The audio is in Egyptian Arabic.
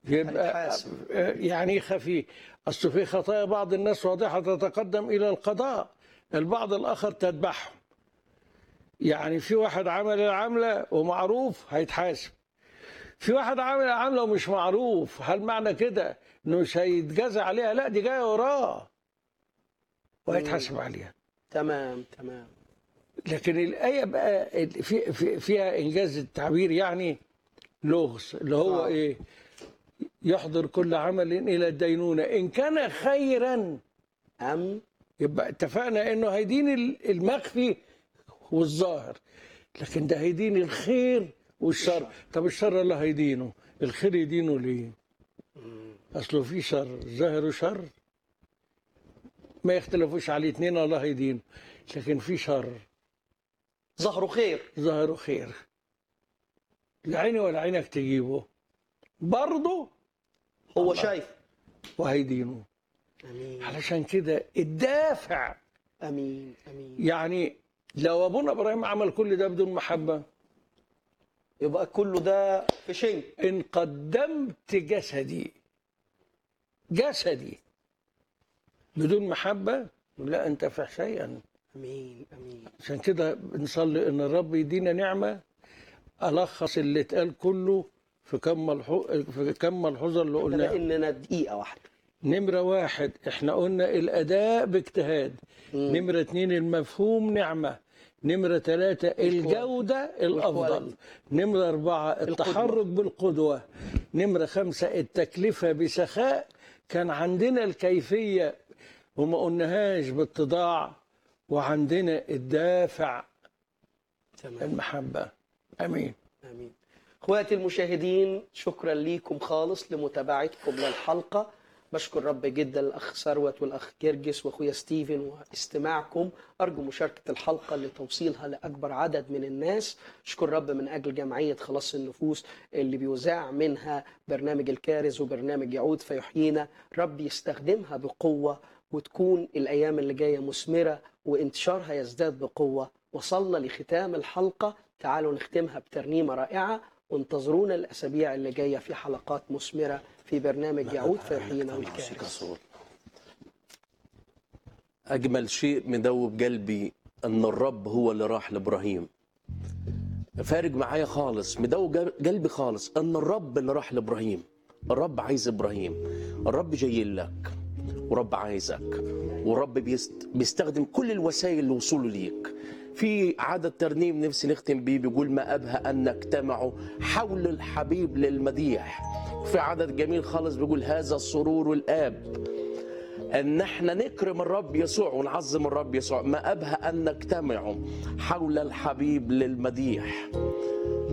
يبقى هنتحاسب. آه، يعني إيه خفي اصل في خطايا بعض الناس واضحه تتقدم الى القضاء البعض الاخر تذبحهم يعني في واحد عمل العمله ومعروف هيتحاسب في واحد عامل العمله ومش معروف هل معنى كده انه مش هيتجازى عليها لا دي جايه وراه وهيتحاسب عليها تمام تمام لكن الآية بقى في في فيها إنجاز التعبير يعني لغز اللي هو آه. إيه؟ يحضر كل عمل إلى الدينونة إن كان خيرا أم يبقى اتفقنا إنه هيدين ال- المخفي والظاهر لكن ده هيدين الخير والشر طب الشر اللي هيدينه الخير يدينه ليه؟ أصله في شر ظاهر وشر ما يختلفوش عليه اتنين الله هيدينه لكن في شر ظهره خير ظهره خير لا عيني ولا عينك تجيبه برضه هو الله. شايف وهيدينه أمين علشان كده الدافع أمين أمين يعني لو ابونا ابراهيم عمل كل ده بدون محبه يبقى كله ده في شيء ان قدمت جسدي جسدي بدون محبه لا انتفع شيئا أمين أمين عشان كده بنصلي ان الرب يدينا نعمه الخص اللي اتقال كله في كم ملحو... في كم ملحوظه اللي قلناها إننا دقيقة واحدة نمرة واحد احنا قلنا الأداء باجتهاد مم. نمرة اتنين المفهوم نعمة نمرة ثلاثة الجودة الأفضل والكواليتي. نمرة أربعة التحرك بالقدوة نمرة خمسة التكلفة بسخاء كان عندنا الكيفية وما قلناهاش باتضاع وعندنا الدافع تمام المحبة أمين امين اخواتي المشاهدين شكرا ليكم خالص لمتابعتكم للحلقه بشكر رب جدا الاخ ثروت والاخ جرجس واخويا ستيفن واستماعكم ارجو مشاركه الحلقه لتوصيلها لاكبر عدد من الناس اشكر رب من اجل جمعيه خلاص النفوس اللي بيذاع منها برنامج الكارز وبرنامج يعود فيحيينا رب يستخدمها بقوه وتكون الايام اللي جايه مثمره وانتشارها يزداد بقوه وصلنا لختام الحلقه تعالوا نختمها بترنيمه رائعه وانتظرونا الاسابيع اللي جايه في حلقات مثمره في برنامج يعود فيحيينا والكارث أجمل شيء مدوب قلبي أن الرب هو اللي راح لإبراهيم فارق معايا خالص مدوب قلبي خالص أن الرب اللي راح لإبراهيم الرب عايز إبراهيم الرب جاي لك ورب عايزك ورب بيست بيستخدم كل الوسائل لوصوله ليك في عدد ترنيم نفسي نختم بيه بيقول ما أبهى أن نجتمع حول الحبيب للمديح في عدد جميل خالص بيقول هذا السرور الآب ان احنا نكرم الرب يسوع ونعظم الرب يسوع ما ابهى ان نجتمع حول الحبيب للمديح